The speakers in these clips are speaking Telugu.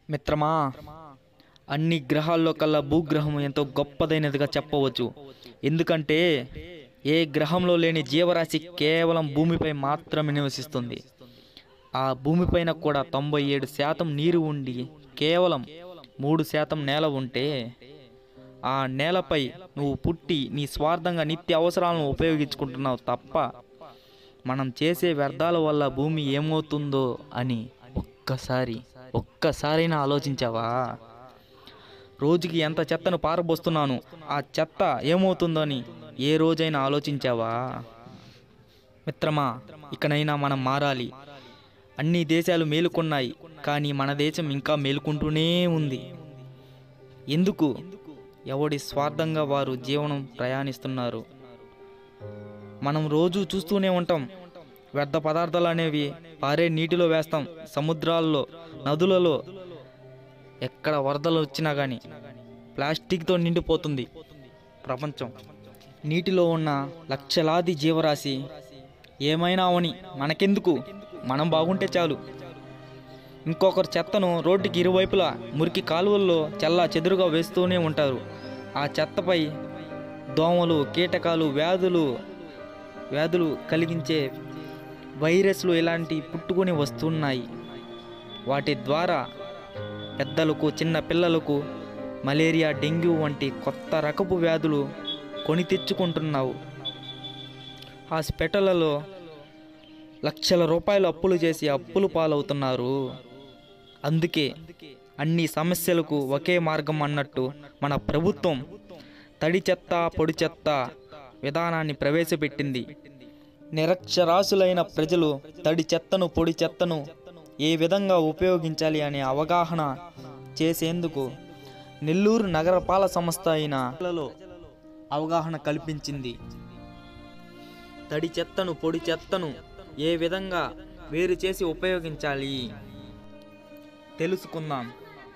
మిత్రమా అన్ని గ్రహాల్లో కల్లా భూగ్రహం ఎంతో గొప్పదైనదిగా చెప్పవచ్చు ఎందుకంటే ఏ గ్రహంలో లేని జీవరాశి కేవలం భూమిపై మాత్రమే నివసిస్తుంది ఆ భూమిపైన కూడా తొంభై ఏడు శాతం నీరు ఉండి కేవలం మూడు శాతం నేల ఉంటే ఆ నేలపై నువ్వు పుట్టి నీ స్వార్థంగా నిత్య అవసరాలను ఉపయోగించుకుంటున్నావు తప్ప మనం చేసే వ్యర్థాల వల్ల భూమి ఏమవుతుందో అని ఒక్కసారి ఒక్కసారైనా ఆలోచించావా రోజుకి ఎంత చెత్తను పారబోస్తున్నాను ఆ చెత్త ఏమవుతుందని ఏ రోజైనా ఆలోచించావా మిత్రమా ఇకనైనా మనం మారాలి అన్ని దేశాలు మేలుకున్నాయి కానీ మన దేశం ఇంకా మేలుకుంటూనే ఉంది ఎందుకు ఎవడి స్వార్థంగా వారు జీవనం ప్రయాణిస్తున్నారు మనం రోజు చూస్తూనే ఉంటాం వ్యర్థ పదార్థాలు అనేవి పారే నీటిలో వేస్తాం సముద్రాల్లో నదులలో ఎక్కడ వరదలు వచ్చినా కానీ ప్లాస్టిక్తో నిండిపోతుంది ప్రపంచం నీటిలో ఉన్న లక్షలాది జీవరాశి ఏమైనా అవని మనకెందుకు మనం బాగుంటే చాలు ఇంకొకరు చెత్తను రోడ్డుకి ఇరువైపులా మురికి కాలువల్లో చల్లా చెదురుగా వేస్తూనే ఉంటారు ఆ చెత్తపై దోమలు కీటకాలు వ్యాధులు వ్యాధులు కలిగించే వైరస్లు ఇలాంటి పుట్టుకొని వస్తున్నాయి వాటి ద్వారా పెద్దలకు చిన్న పిల్లలకు మలేరియా డెంగ్యూ వంటి కొత్త రకపు వ్యాధులు కొని తెచ్చుకుంటున్నావు హాస్పిటళ్లలో లక్షల రూపాయలు అప్పులు చేసి అప్పులు పాలవుతున్నారు అందుకే అన్ని సమస్యలకు ఒకే మార్గం అన్నట్టు మన ప్రభుత్వం తడి చెత్త పొడి చెత్త విధానాన్ని ప్రవేశపెట్టింది నిరక్షరాసులైన ప్రజలు తడి చెత్తను పొడి చెత్తను ఏ విధంగా ఉపయోగించాలి అనే అవగాహన చేసేందుకు నెల్లూరు నగరపాలక సంస్థ అయిన అవగాహన కల్పించింది తడి చెత్తను పొడి చెత్తను ఏ విధంగా వేరు చేసి ఉపయోగించాలి తెలుసుకుందాం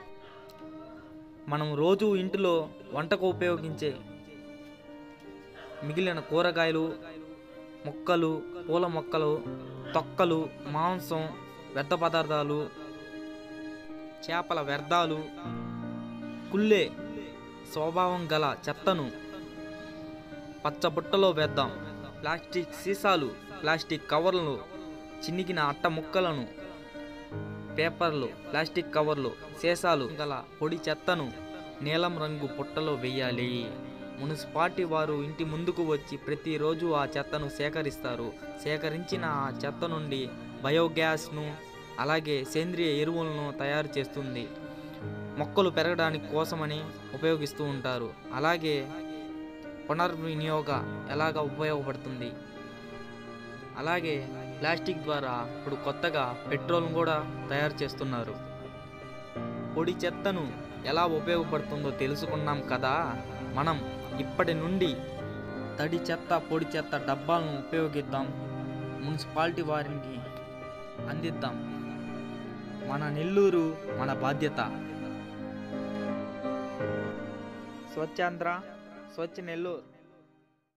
మనం రోజు ఇంటిలో వంటకు ఉపయోగించే మిగిలిన కూరగాయలు మొక్కలు పూల మొక్కలు తొక్కలు మాంసం వ్యర్థ పదార్థాలు చేపల వ్యర్థాలు కుళ్ళే స్వభావం గల చెత్తను పచ్చబుట్టలో వేద్దాం ప్లాస్టిక్ సీసాలు ప్లాస్టిక్ కవర్లు చినిగిన అట్ట ముక్కలను పేపర్లు ప్లాస్టిక్ కవర్లు సీసాలు గల పొడి చెత్తను నీలం రంగు పుట్టలో వేయాలి మున్సిపాలిటీ వారు ఇంటి ముందుకు వచ్చి ప్రతిరోజు ఆ చెత్తను సేకరిస్తారు సేకరించిన ఆ చెత్త నుండి బయోగ్యాస్ను అలాగే సేంద్రియ ఎరువులను తయారు చేస్తుంది మొక్కలు పెరగడానికి కోసమని ఉపయోగిస్తూ ఉంటారు అలాగే పునర్వినియోగ ఎలాగ ఉపయోగపడుతుంది అలాగే ప్లాస్టిక్ ద్వారా ఇప్పుడు కొత్తగా పెట్రోల్ కూడా తయారు చేస్తున్నారు పొడి చెత్తను ఎలా ఉపయోగపడుతుందో తెలుసుకున్నాం కదా మనం ఇప్పటి నుండి తడి చెత్త పొడి చెత్త డబ్బాలను ఉపయోగిద్దాం మున్సిపాలిటీ వారికి అందిద్దాం మన నెల్లూరు మన బాధ్యత స్వచ్ఛాంధ్ర స్వచ్ఛ నెల్లూరు